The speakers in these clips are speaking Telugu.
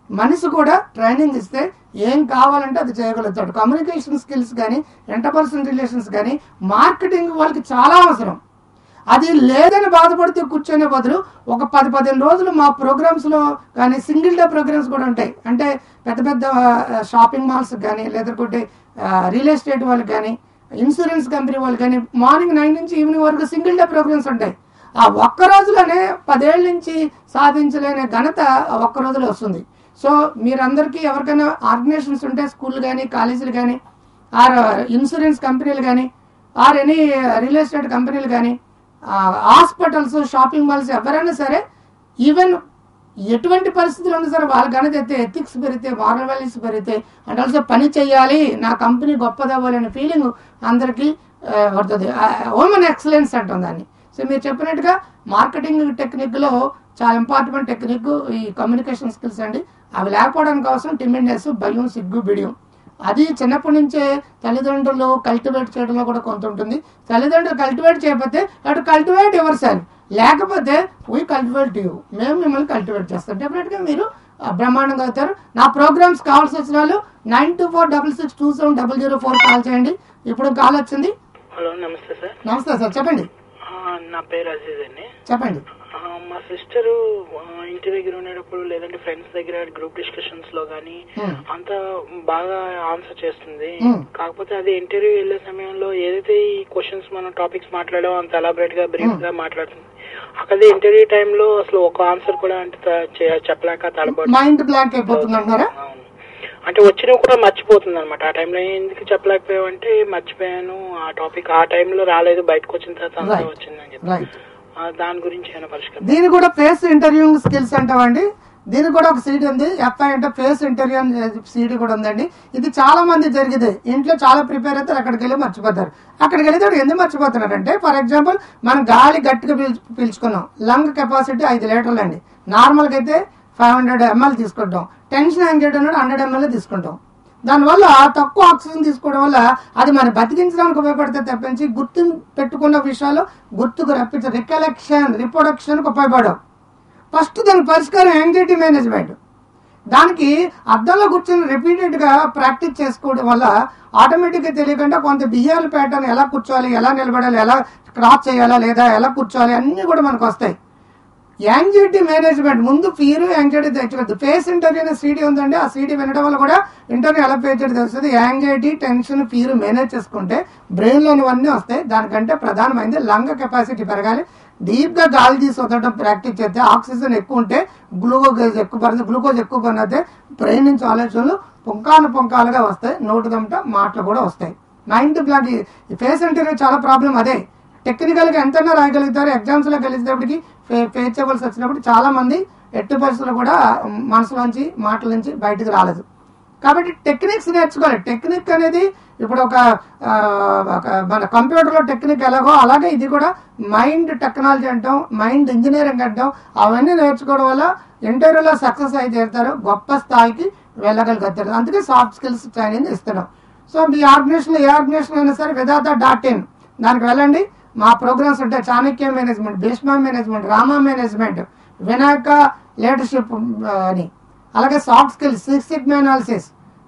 మనిషి కూడా ట్రైనింగ్ ఇస్తే ఏం కావాలంటే అది చేయగలుగుతాడు కమ్యూనికేషన్ స్కిల్స్ కానీ ఇంటర్పర్సనల్ రిలేషన్స్ కానీ మార్కెటింగ్ వాళ్ళకి చాలా అవసరం అది లేదని బాధపడుతూ కూర్చొనే బదులు ఒక పది పదిహేను రోజులు మా ప్రోగ్రామ్స్ లో కానీ సింగిల్ డే ప్రోగ్రామ్స్ కూడా ఉంటాయి అంటే పెద్ద పెద్ద షాపింగ్ మాల్స్ కానీ లేదంటే రియల్ ఎస్టేట్ వాళ్ళకి కానీ ఇన్సూరెన్స్ కంపెనీ వాళ్ళు కానీ మార్నింగ్ నైన్ నుంచి ఈవినింగ్ వరకు సింగిల్ డే ప్రోగ్రామ్స్ ఉంటాయి ఆ ఒక్క రోజులోనే పదేళ్ళ నుంచి సాధించలేని ఘనత ఆ ఒక్క రోజులో వస్తుంది సో మీరందరికీ ఎవరికైనా ఆర్గనైజేషన్స్ ఉంటే స్కూల్ కానీ కాలేజీలు కానీ ఆర్ ఇన్సూరెన్స్ కంపెనీలు కానీ ఆర్ ఎనీ రియల్ ఎస్టేట్ కంపెనీలు కానీ హాస్పిటల్స్ షాపింగ్ మాల్స్ ఎవరైనా సరే ఈవెన్ ఎటువంటి పరిస్థితులు ఉన్నా సరే వాళ్ళ గణత అయితే ఎథిక్స్ పెరిగితే మారల్ వాల్యూస్ పెరిగితే అండ్ ఆల్సో పని చేయాలి నా కంపెనీ గొప్పదవ్వాలి అనే ఫీలింగ్ అందరికీ ఆ, పడుతుంది ఓమన్ ఎక్సలెన్స్ అంటాం దాన్ని సో మీరు చెప్పినట్టుగా మార్కెటింగ్ టెక్నిక్ లో చాలా ఇంపార్టెంట్ టెక్నిక్ ఈ కమ్యూనికేషన్ స్కిల్స్ అండి అవి లేకపోవడానికి అవసరం టిమిడ్నెస్ భయం సిగ్గు బిడియం అది చిన్నప్పటి నుంచే తల్లిదండ్రులు కల్టివేట్ చేయడంలో కూడా కొంత ఉంటుంది తల్లిదండ్రులు కల్టివేట్ చేయకపోతే అటు కల్టివేట్ ఎవరు సార్ లేకపోతే వీ కల్టివేట్ యూ మేము మిమ్మల్ని కల్టివేట్ చేస్తాం డెఫినెట్ గా మీరు ఆ, బ్రహ్మాండంగా అవుతారు నా ప్రోగ్రామ్స్ కావాల్సి వచ్చిన వాళ్ళు nine two four double six two seven double zero four call చేయండి ఇప్పుడు కాల్ వచ్చింది హలో నమస్తే సార్ నమస్తే సార్ చెప్పండి ఆ, నా పేరు అజీజ్ అండి చెప్పండి ఆ, మా సిస్టరు ఇంటి దగ్గర ఉండేటప్పుడు లేదంటే ఫ్రెండ్స్ దగ్గర గ్రూప్ డిస్కషన్స్ లో గానీ Hmm. అంత బాగా ఆన్సర్ చేస్తుంది Hmm. కాకపోతే అది ఇంటర్వ్యూ వెళ్ళే సమయంలో ఏదైతే ఈ క్వశ్చన్స్ మనం టాపిక్స్ మాట్లాడామో అంత ఎలాబరేట్ గా బ్రీఫ్ గా మాట్లాడుతుంది అక్కడ ఇంటర్వ్యూ టైంలో అసలు ఒక ఆన్సర్ కూడా అంటే త- చే- చెప్పలేక తడబడి మైండ్ బ్లాంక్ అయిపోతుంది అంటారా అవును అంటే వచ్చినవి కూడా మర్చిపోతుంది అనమాట ఆ టైంలో ఎందుకు చెప్పలేకపోయావంటే మర్చిపోయాను ఆ టాపిక్ ఆ టైంలో రాలేదు బయటకు వచ్చిన తర్వాత అంతా Right. వచ్చిందని చెప్పి రైట్ ఆ, దాని గురించి ఏమైనా పరిష్కారం దీని కూడా ఫేస్ ఇంటర్వ్యూయింగ్ స్కిల్స్ అంటామండి దీనికి కూడా ఒక సీడీ ఉంది ఎఫ్ఐ అంటే ఫేస్ ఇంటర్వ్యూ సీడీ కూడా ఉందండి ఇది చాలా మంది జరిగింది ఇంట్లో చాలా ప్రిపేర్ అవుతారు అక్కడికి వెళ్ళి మర్చిపోతారు అక్కడికి వెళ్తే వాడు ఎందుకు మర్చిపోతున్నారంటే ఫర్ ఎగ్జాంపుల్ మనం గాలి గట్టిగా పీల్చు పీల్చుకున్నాం లంగ్ కెపాసిటీ ఐదు లీటర్లు అండి నార్మల్గా అయితే ఫైవ్ హండ్రెడ్ ఎంఎల్ తీసుకుంటాం టెన్షన్ యాంగ్జైటీ ఉన్నాడు హండ్రెడ్ ఎంఎల్ తీసుకుంటాం దానివల్ల తక్కువ ఆక్సిజన్ తీసుకోవడం వల్ల అది మన బతికించడానికి ఉపయోగపడితే తప్పించి గుర్తు పెట్టుకున్న విషయాలు గుర్తుకు రప్పించ రికలెక్షన్ రిప్రొడక్షన్కి ఉపయోగపడవు ఫస్ట్ దాని పరిష్కారం యాంగ్జైటీ మేనేజ్మెంట్ దానికి అద్దంలో కూర్చొని రిపీటెడ్ గా ప్రాక్టీస్ చేసుకోవడం వల్ల ఆటోమేటిక్ గా తెలియకుండా కొంత బిహేవియర్ ప్యాటర్న్ ఎలా కూర్చోవాలి ఎలా నిలబడాలి ఎలా క్రాస్ చేయాలా లేదా ఎలా కూర్చోవాలి అన్ని కూడా మనకు వస్తాయి యాంగ్జైటీ మేనేజ్మెంట్ ముందు ఫీర్ యాంగ్జైటీ తెచ్చవద్దు ఫేస్ ఇంటర్వ్యూ అనే సీడీ ఉందండి ఆ సీడీ వినడం వల్ల కూడా ఇంటర్వ్యూ ఎలా ఫేస్ చేయడం తెలుస్తుంది యాంగ్జైటీ టెన్షన్ ఫీర్ మేనేజ్ చేసుకుంటే బ్రెయిన్ లోనివన్నీ వస్తాయి దానికంటే ప్రధానమైనది లంగ్ కెపాసిటీ పెరగాలి డీప్ గా గాలి తీసి వదలడం ప్రాక్టీస్ చేస్తే ఆక్సిజన్ ఎక్కువ ఉంటే గ్లూకోజ్ ఎక్కువ పడుతుంది గ్లూకోజ్ ఎక్కువ పడితే బ్రెయిన్ నుంచి ఆలోచనలు పుంకాలు పుంకాలుగా వస్తాయి నోటు దమ్మట మాటలు కూడా వస్తాయి మైండ్ బ్లాక్ ఈ ఫేస్ ఇంటర్వ్యూ చాలా ప్రాబ్లం అదే టెక్నికల్ గా ఎంతైనా రాయగలుగుతారు ఎగ్జామ్స్ లో గెలిచేటప్పటికి ఫేస్ చేయవలసి వచ్చినప్పుడు చాలా మంది ఎట్టి పరిస్థితులు కూడా మనసులోంచి మాటల నుంచి బయటకు రాలేదు కాబట్టి టెక్నిక్స్ నేర్చుకోవాలి టెక్నిక్ అనేది ఇప్పుడు ఒక ఆ, ఒక మన కంప్యూటర్లో టెక్నిక్ ఎలాగో అలాగే ఇది కూడా మైండ్ టెక్నాలజీ అంటాం మైండ్ ఇంజనీరింగ్ అంటాం అవన్నీ నేర్చుకోవడం వల్ల ఇంటర్వ్యూలో సక్సెస్ అయి తీరుతారు గొప్ప స్థాయికి వెళ్ళగలుగుతారు అందుకే సాఫ్ట్ స్కిల్స్ ట్రైనింగ్ ఇస్తున్నాం సో మీ ఆర్గనైజేషన్ ఏ ఆర్గనైజేషన్ అయినా సరే విధాత డాట్ ఇన్ దానికి వెళ్ళండి మా ప్రోగ్రామ్స్ ఉంటాయి Chanakya management Bhishma management Rama management Vinayaka leadership అని అలాగే soft skills six sigma analysis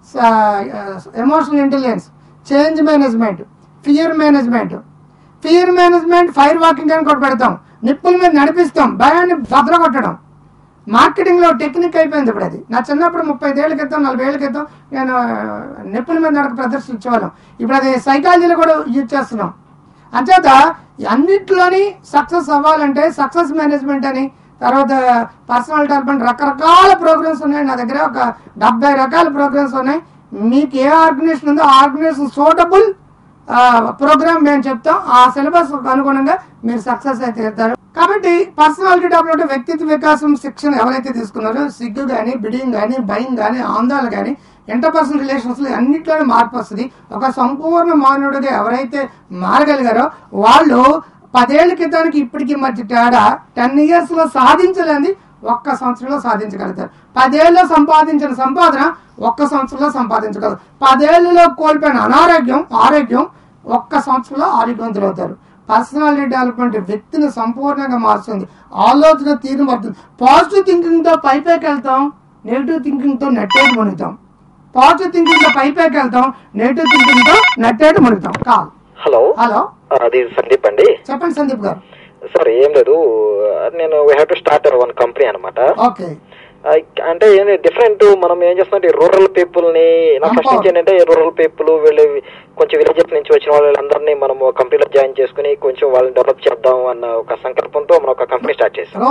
emotional intelligence change management fear management fear management fire walking అని కూడా పెడతాం నిప్పుల మీద నడిపిస్తాం భయాన్ని భద్ర కొట్టడం మార్కెటింగ్ లో టెక్నిక్ అయిపోయింది ఇప్పుడు అది నా చిన్నప్పుడు ముప్పై ఏళ్ళ క్రితం నలభై ఏళ్ళ క్రితం నేను ఆ, నిప్పుల మీద నడక ప్రదర్శించేవాళ్ళం ఇప్పుడు అది సైకాలజీలో కూడా యూజ్ చేస్తున్నాం అంచేత అన్నిట్లోని సక్సెస్ అవ్వాలంటే సక్సెస్ మేనేజ్మెంట్ అని తర్వాత పర్సనల్ డెవలప్మెంట్ రకరకాల ప్రోగ్రామ్స్ ఉన్నాయి నా దగ్గర ఒక డెబ్బై రకాల ప్రోగ్రామ్స్ ఉన్నాయి మీకు ఏ ఆర్గనైజేషన్ ఉందో ఆ ఆర్గనైజేషన్ సూటబుల్ ప్రోగ్రామ్ మేము చెప్తాం ఆ సిలబస్ అనుగుణంగా మీరు సక్సెస్ అయితే తీరుతారు కాబట్టి పర్సనాలిటీ డెవలప్మెంట్ వ్యక్తిత్వ వికాసం శిక్షణ ఎవరైతే తీసుకున్నారో సిగ్గు గానీ బిడింగ్ గానీ భయం గానీ ఆందోళన గానీ ఇంటర్పర్సనల్ రిలేషన్స్ లో అన్నిట్లోనే మార్పు వస్తుంది ఒక సంపూర్ణ మానవుడిగా ఎవరైతే మారగలిగారో వాళ్ళు పదేళ్ల క్రితానికి ఇప్పటికి మధ్య తేడా టెన్ ఇయర్స్ లో సాధించలేని ఒక్క సంవత్సరంలో సాధించగలుగుతారు పదేళ్ళలో సంపాదించిన సంపాదన ఒక్క సంవత్సరంలో సంపాదించగలరు పదేళ్లలో కోల్పోయిన అనారోగ్యం ఆరోగ్యం ఒక్క సంవత్సరంలో ఆరోగ్యవంతులు అవుతారు పర్సనాలిటీ డెవలప్మెంట్ వ్యక్తిని సంపూర్ణంగా మారుస్తుంది ఆలోచన తీరు మారుతుంది పాజిటివ్ థింకింగ్ తో పై పైకి వెళ్తాం నెగిటివ్ థింకింగ్తో నెట్టేటి మునుగుతాం పాజిటివ్ థింకింగ్తో పైపైకి వెళ్తాం నెగిటివ్ థింకింగ్తో నెట్టేటి మునుగుతాం కాల్ హలో హలో అది సందీప్ అండి చెప్పండి సందీప్ గారు సార్ ఏం లేదు నేను we have to start one company అనమాట ఓకే అంటే ఏంటి డిఫరెంట్ మనం ఏం చేస్తున్నాం రూరల్ పీపుల్ ని నా ఫస్ట్ నుంచి ఏంటంటే రూరల్ పీపుల్ వీళ్ళు కొంచెం విలేజెస్ నుంచి వచ్చిన వాళ్ళందరినీ మనం కంపెనీలో జాయిన్ చేసుకుని కొంచెం వాళ్ళని డెవలప్ చేద్దాం అన్న ఒక సంకల్పంతో మనం ఒక కంపెనీ స్టార్ట్ చేస్తాం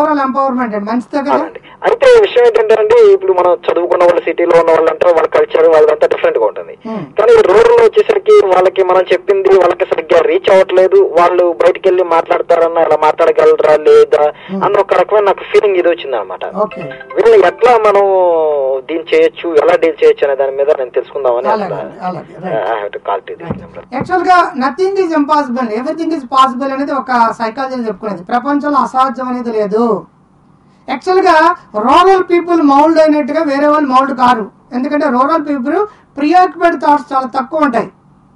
సిటీలో ఉన్న వాళ్ళంతా వాళ్ళ కల్చర్ వాళ్ళంతా డిఫరెంట్ గా ఉంటుంది Hmm. కానీ రూరల్ వచ్చేసరికి వాళ్ళకి మనం చెప్పింది వాళ్ళకి సరిగ్గా రీచ్ అవ్వట్లేదు వాళ్ళు బయటికి వెళ్ళి మాట్లాడతారన్నా ఇలా మాట్లాడగలరా లేదా అన్న ఒక రకమైన నాకు ఫీలింగ్ ఇది వచ్చింది అనమాట ఓకే వీళ్ళు ఎట్లా మనం దీన్ని చేయొచ్చు ఎలా డీల్ చేయొచ్చు అనే దాని మీద నేను తెలుసుకుందామని అలాగే అలాగే right call to this number actual గా nothing is impossible everything is possible అనేది ఒక సైకాలజీ చెప్పుకునేది ప్రపంచంలో అసాధ్యం అనేది లేదు యాక్చువల్ గా రూరల్ పీపుల్ మౌల్డ్ అయినట్టుగా వేరే వాళ్ళు మౌల్డ్ కారు ఎందుకంటే రూరల్ పీపుల్ ప్రియాక్యుపైడ్ థాట్స్ చాలా తక్కువ ఉంటాయి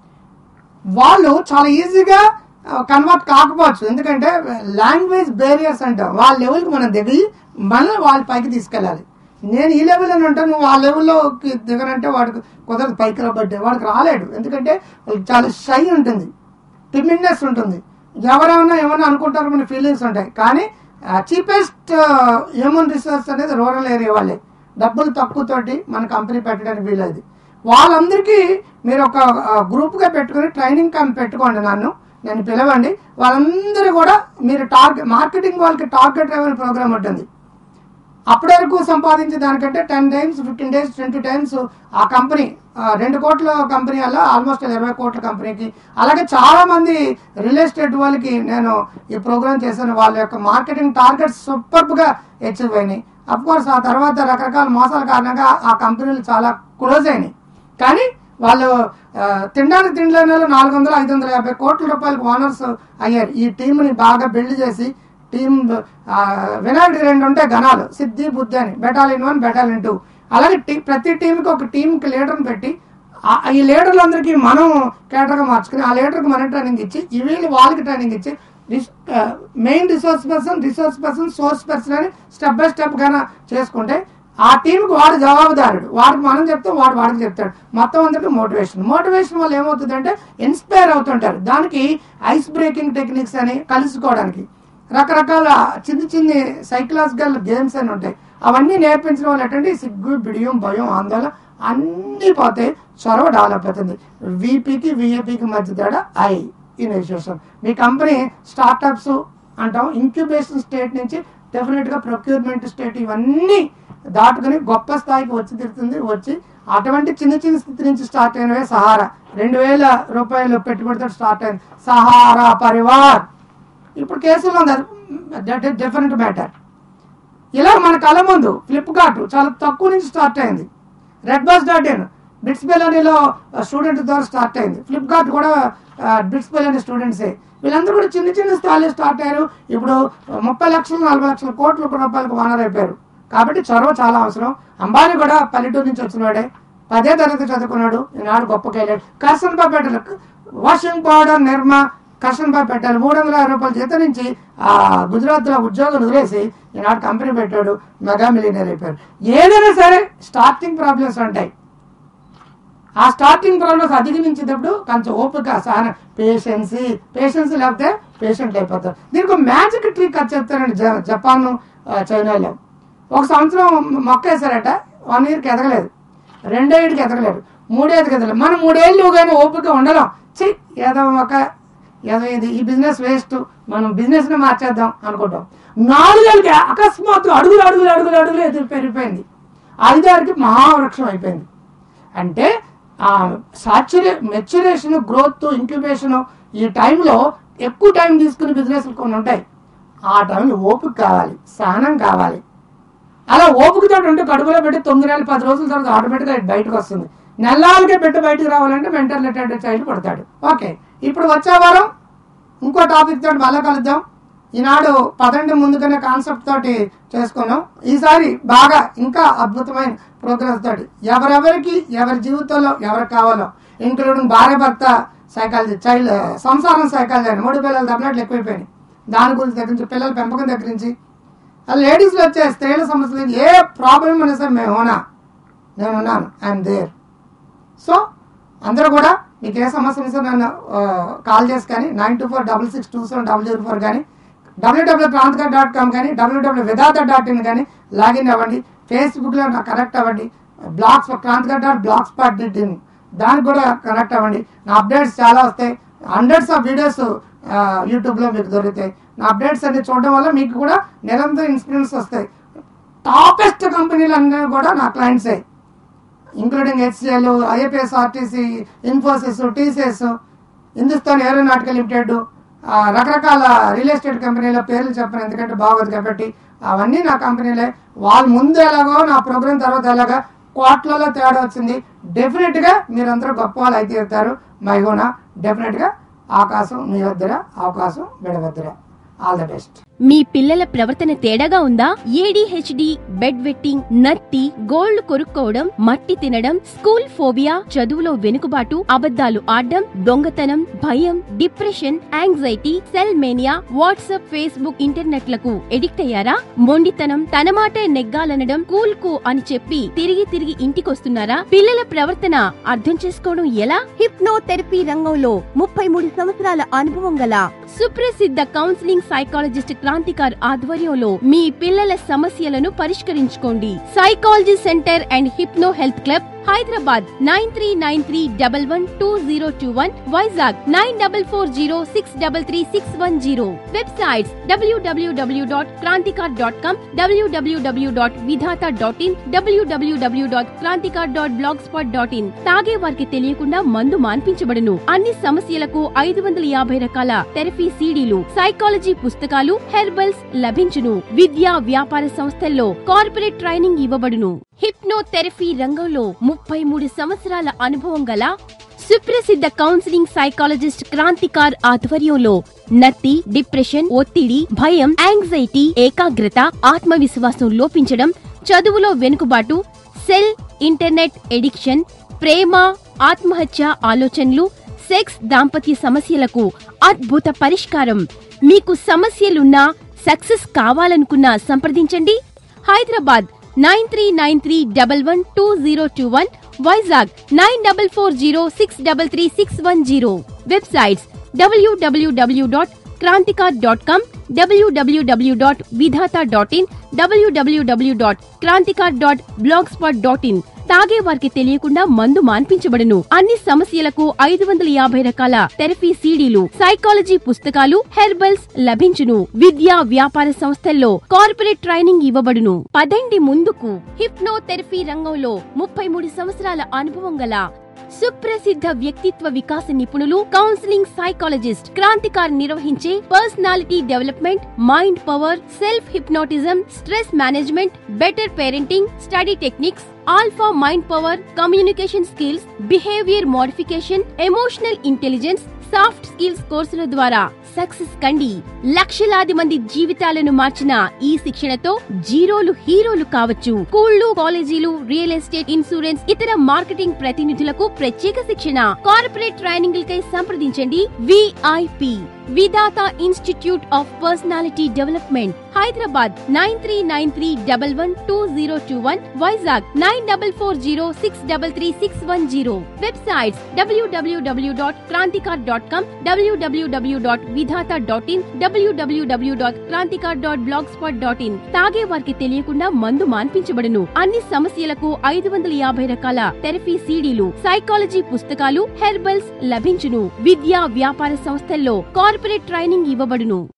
వాళ్ళు చాలా ఈజీగా కన్వర్ట్ కాకపోవచ్చు ఎందుకంటే లాంగ్వేజ్ బేరియర్స్ అంటాం వాళ్ళ లెవెల్కి మనం దిగి మనల్ని వాళ్ళ పైకి తీసుకెళ్ళాలి నేను ఈ లెవెల్ అని ఉంటాను నువ్వు ఆ లెవెల్లోకి దిగనంటే వాడికి కుదరదు పైకి రాబట్టే వాడికి రాలేడు ఎందుకంటే వాళ్ళకి చాలా షై ఉంటుంది టిమిడ్నెస్ ఉంటుంది ఎవరైనా ఏమైనా అనుకుంటారో మన ఫీలింగ్స్ ఉంటాయి కానీ చీపెస్ట్ హ్యూమన్ రిసోర్స్ అనేది రూరల్ ఏరియా వాళ్ళే డబ్బులు తక్కువతోటి మన కంపెనీ పెట్టడానికి వీలది వాళ్ళందరికీ మీరు ఒక గ్రూప్గా పెట్టుకుని ట్రైనింగ్ క్యాంప్ పెట్టుకోండి నన్ను నేను పిలవండి వాళ్ళందరూ కూడా మీరు టార్గెట్ మార్కెటింగ్ వాళ్ళకి టార్గెట్ డ్రైవర్ ప్రోగ్రామ్ ఉంటుంది అప్పటి వరకు సంపాదించే దానికంటే ten times fifteen days twenty times ఆ కంపెనీ ఆ, రెండు కోట్ల కంపెనీ వల్ల ఆల్మోస్ట్ ఇరవై కోట్ల కంపెనీకి అలాగే చాలా మంది రియల్ ఎస్టేట్ వాళ్ళకి నేను ఈ ప్రోగ్రామ్ చేశాను వాళ్ళ యొక్క మార్కెటింగ్ టార్గెట్స్ సూపర్బ్ గా అచీవ్ అయినాయి అఫ్ కోర్స్ ఆ తర్వాత రకరకాల మోసాల కారణంగా ఆ కంపెనీలు చాలా క్లోజ్ అయినాయి కానీ వాళ్ళు ఆ, తినడానికి తిండిలేని వాళ్ళు నాలుగు వందల ఐదు వందల యాభై కోట్ల రూపాయలకు ఓనర్స్ అయ్యారు ఈ టీంని బాగా బిల్డ్ చేసి టీం ఆ, వినాయకుడి రెండు ఉంటాయి గణాలు సిద్ధి బుద్ధి అని బెటాలియన్ వన్ బెటాలియన్ టూ అలాగే టీ ప్రతి టీంకి ఒక టీంకి లీడర్ని పెట్టి ఆ- ఈ లీడర్లందరికీ మనం కేటర్గా మార్చుకుని ఆ లీడర్కి మనం ట్రైనింగ్ ఇచ్చి ఈ వీళ్ళు వాళ్ళకి ట్రైనింగ్ ఇచ్చి main resource person resource person source person అని స్టెప్ బై స్టెప్ గాన చేసుకుంటే ఆ టీంకి వాడు జవాబుదారుడు వాడికి మనం చెప్తే వాడు వాడికి చెప్తాడు మొత్తం అందరికి మోటివేషన్ మోటివేషన్ వల్ల ఏమవుతుందంటే ఇన్స్పైర్ అవుతుంటారు దానికి ఐస్ బ్రేకింగ్ టెక్నిక్స్ అని కలుసుకోవడానికి రకరకాల చిన్న చిన్ని సైకలాజికల్ గేమ్స్ అని ఉంటాయి అవన్నీ నేర్పించడం వల్ల ఏంటంటే ఈ సిగ్గు బిడియం భయం ఆందోళన అన్నీ పోతే చొరవ డెవలప్ అవుతుంది విపికి విఏపికి మధ్య తేడా ఐ ఇన్వెస్టేషన్ మీ కంపెనీ స్టార్టప్స్ అంటాం ఇంక్యుబేషన్ స్టేట్ నుంచి డెఫినెట్ గా ప్రొక్యూర్మెంట్ స్టేట్ ఇవన్నీ దాటుకుని గొప్ప స్థాయికి వచ్చి తిరుగుతుంది వచ్చి అటువంటి చిన్న చిన్న స్థితి నుంచి స్టార్ట్ అయినవే సహారా రెండు వేల రూపాయలు పెట్టుబడితో స్టార్ట్ అయింది సహారా పరివార్ ఇప్పుడు కేసులో ఉంది అది డిఫరెంట్ మ్యాటర్ ఇలా మన కళ్ళ ముందు ఫ్లిప్కార్ట్ చాలా తక్కువ నుంచి స్టార్ట్ అయింది red bus dot in BITS బెలనీలో స్టూడెంట్ ద్వారా స్టార్ట్ అయింది ఫ్లిప్కార్ట్ కూడా బిట్స్ బెలనీ స్టూడెంట్సే వీళ్ళందరూ కూడా చిన్న చిన్న స్థాయిలో స్టార్ట్ అయ్యారు ఇప్పుడు ముప్పై లక్షలు నలభై లక్షల కోట్ల రూపాయలకు ఓనర్ అయిపోయారు కాబట్టి చొరవ చాలా అవసరం అంబానీ కూడా పల్లెటూరు నుంచి వచ్చినవాడే పదే తరగతి చదువుకున్నాడు ఈనాడు గొప్పకి వెళ్ళాడు కర్సన్ పెట్టారు వాషింగ్ పౌడర్ నిర్మా కర్సన్ పెట్టారు మూడు వందల యాభై రూపాయల జీతం నుంచి ఆ గుజరాత్ లో ఉద్యోగం వదిలేసి ఈనాడు కంపెనీ పెట్టాడు మెగా మిలియనర్ అయిపోయారు ఏదైనా సరే స్టార్టింగ్ ప్రాబ్లమ్స్ ఉంటాయి ఆ స్టార్టింగ్ ప్రాబ్లమ్స్ అధిగమించేటప్పుడు కొంచెం ఓపిక సహన పేషెన్స్ పేషెన్స్ లేకపోతే పేషెంట్ అయిపోతారు దీనికి మ్యాజిక్ ట్రిక్ అది చెప్తారండి జ- జపాన్ ఆ, చైనాలో ఒక సంవత్సరం మొక్క వేసారట వన్ ఇయర్కి ఎదగలేదు రెండేళ్ళకి ఎదగలేదు మూడేళ్ళకి ఎదగలేదు మనం మూడేళ్ళు కానీ ఓపిక ఉండలేం చి ఏదో ఒక ఏదో ఇది ఈ బిజినెస్ వేస్ట్ మనం బిజినెస్ ని మార్చేద్దాం అనుకుంటాం నాలుగేళ్ళకి అకస్మాత్తు అడుగులు అడుగులు అడుగులు అడుగులు ఎదురు పెరిగిపోయింది ఐదారికి మహావృక్షం అయిపోయింది అంటే ఆ సాచురే మెచ్యురేషన్ గ్రోత్ ఇంక్యుబేషన్ ఈ టైంలో ఎక్కువ టైం తీసుకునే బిజినెస్ కొన్ని ఉంటాయి ఆ టైంలో ఓపిక కావాలి సహనం కావాలి అలా ఓపికతో ఉంటే కడుపులో పెట్టి తొమ్మిది నెలలు పది రోజుల తర్వాత ఆటోమేటిక్గా బయటకు వస్తుంది నెలలకే పెట్టి బయటకు రావాలంటే మెంటల్ రిటైర్డ్ చైల్డ్ పడతాడు ఓకే ఇప్పుడు వచ్చే వారం ఇంకో టాపిక్ తోటి మళ్ళీ కలుద్దాం ఈనాడు పదండి ముందుగానే కాన్సెప్ట్ తోటి చేసుకున్నాం ఈసారి బాగా ఇంకా అద్భుతమైన ప్రోగ్రెస్ తోటి ఎవరెవరికి ఎవరి జీవితంలో ఎవరికి కావాలో ఇంక్లూడింగ్ భార్య భర్త సైకాలజీ చైల్డ్ సంసారం సైకాలజీ అని మూడు పిల్లల దెబ్బలాట్లు ఎక్కువైపోయినాయి దాని గురించి దగ్గర నుంచి పిల్లల పెంపకం దగ్గర నుంచి ఆ లేడీస్లో వచ్చే స్త్రీల సమస్యలు ఏ ప్రాబ్లం అయినా సరే మేము ఉన్నా నేను ఉన్నాను ఐఎమ్ దేర్ సో అందరూ కూడా మీకు ఏ సమస్య ఉన్నా సరే నన్ను ఆ, కాల్ చేసి కానీ nine two four double six two seven double zero four కానీ డబ్ల్యూడబ్ల్యూ క్రాంతికర్ డాట్ కామ్ కానీ డబ్ల్యూడబ్ల్యూ విధాత డాట్ ఇన్ కానీ లాగిన్ అవ్వండి ఫేస్బుక్లో నాకు కనెక్ట్ అవ్వండి blogs Kranthikar dot blog spot dot in దానికి కూడా కనెక్ట్ అవ్వండి నా అప్డేట్స్ చాలా వస్తాయి హండ్రెడ్స్ ఆఫ్ వీడియోస్ యూట్యూబ్లో మీకు దొరుకుతాయి నా అప్డేట్స్ అన్ని చూడడం వల్ల మీకు కూడా నిరంతరం ఇన్స్పిరెన్స్ వస్తాయి టాపెస్ట్ కంపెనీలు అన్నీ కూడా నా క్లయింట్సే including HCL IAPS RTC Infosys TCS Hindustan aeronautical limited ఆ, రకరకాల రియల్ ఎస్టేట్ కంపెనీల పేర్లు చెప్పను ఎందుకంటే బాగోదు కాబట్టి అవన్నీ నా కంపెనీలే వాళ్ళ ముందు ఎలాగో నా ప్రోగ్రామ్ తర్వాత ఎలాగా కోట్లలో తేడా వచ్చింది డెఫినెట్గా మీరందరూ గొప్ప వాళ్ళు అయితే తీరుతారు మైగోనా డెఫినెట్గా ఆకాశం మీ వద్దర అవకాశం విడవద్దర ఆల్ ద బెస్ట్ మీ పిల్లల ప్రవర్తన తేడాగా ఉందా ఏడీహెచ్డి బెడ్ వెట్టింగ్ నత్తి గోల్డ్ కొరుక్కోవడం మట్టి తినడం స్కూల్ ఫోబియా చదువులో వెనుకబాటు అబద్ధాలు ఆడడం దొంగతనం భయం depression anxiety cell mania WhatsApp Facebook ఇంటర్నెట్లకు ఎడిక్ట్ అయ్యారా మొండితనం తన మాట నెగ్గాలనడం కూల్ కు అని చెప్పి తిరిగి తిరిగి ఇంటికొస్తున్నారా పిల్లల ప్రవర్తన అర్థం చేసుకోవడం ఎలా హిప్నోథెరపీ రంగంలో ముప్పై మూడు సంవత్సరాల అనుభవం గల సుప్రసిద్ధ కౌన్సిలింగ్ సైకాలజిస్ట్ క్రాంతికార్ ఆధ్వర్యంలో మీ పిల్లల సమస్యలను పరిష్కరించుకోండి psychology centre and hypno health club Hyderabad nine three nine three double one two zero two one Vizag nine double four zero six double three six one zero websites WWW dot Kranthikar dot com WWW dot Vidhata dot in WWW dot Kranthikar dot blog spot dot in తాగే వారికి తెలియకుండా మందు మాన్పించబడును అన్ని సమస్యలకు ఐదు వందల యాభై రకాల థెరపీ సీడీలు సైకాలజీ పుస్తకాలు హెర్బల్స్ లభించును విద్యా వ్యాపార సంస్థల్లో కార్పొరేట్ ట్రైనింగ్ ఇవ్వబడును హిప్నోథెరపీ రంగంలో ముప్పై మూడు సంవత్సరాల అనుభవం గల సుప్రసిద్ధ కౌన్సిలింగ్ సైకాలజిస్ట్ క్రాంతికార్ ఆధ్వర్యంలో నత్తి డిప్రెషన్ ఒత్తిడి భయం యాంగ్జైటీ ఏకాగ్రత ఆత్మవిశ్వాసం లోపించడం చదువులో వెనుకబాటు సెల్ ఇంటర్నెట్ ఎడిక్షన్ ప్రేమ ఆత్మహత్య ఆలోచనలు సెక్స్ దాంపత్య సమస్యలకు అద్భుత పరిష్కారం మీకు సమస్యలున్నా సక్సెస్ కావాలనుకున్నా సంప్రదించండి Hyderabad nine three nine three double one two zero two one Vizag nine double four zero six double three six one zero websites WWW dot Kranthikar dot com WWW dot Vidhata dot in WWW dot Kranthikar dot blog spot dot in తాగే వారికి తెలియకుండా మందు మాన్పించబడును అన్ని సమస్యలకు ఐదు వందల యాభై రకాల థెరపీ సీడీలు సైకాలజీ పుస్తకాలు హెర్బల్స్ లభించును విద్యా వ్యాపార సంస్థల్లో కార్పొరేట్ ట్రైనింగ్ ఇవ్వబడును పదండి ముందుకు హిప్నోథెరపీ రంగంలో ముప్పై మూడు సంవత్సరాల అనుభవం గల సుప్రసిద్ధ వ్యక్తిత్వ వికాస నిపుణులు కౌన్సిలింగ్ సైకాలజిస్ట్ క్రాంతికార్ నిర్వహించే personality development mind power self hypnotism stress management better parenting study techniques alpha mind power communication skills behaviour modification emotional intelligence soft skills కోర్సుల ద్వారా సక్సెస్ కండి లక్షలాది మంది జీవితాలను మార్చిన ఈ శిక్షణతో జీరోలు హీరోలు కావచ్చు స్కూళ్లు కాలేజీలు రియల్ ఎస్టేట్ ఇన్సూరెన్స్ ఇతర మార్కెటింగ్ ప్రతినిధులకు ప్రత్యేక శిక్షణ కార్పొరేట్ ట్రైనింగ్లకై సంప్రదించండి VIP Vidhata institute of personality development Hyderabad nine three nine three double one two zero two one Vizag nine double four zero six double three six one zero websites WWW dot Kranthikar dot com WWW dot Vidhata dot in WWW dot Kranthikar dot blog spot dot in తాగే వారికి తెలియకుండా మందు మాన్పించబడును అన్ని సమస్యలకు ఐదు వందల యాభై రకాల థెరపీ సీడీలు సైకాలజీ పుస్తకాలు హెర్బల్స్ లభించును విద్యా వ్యాపార సంస్థల్లో కార్పొరేట్ ట్రైనింగ్ ఇవ్వబడును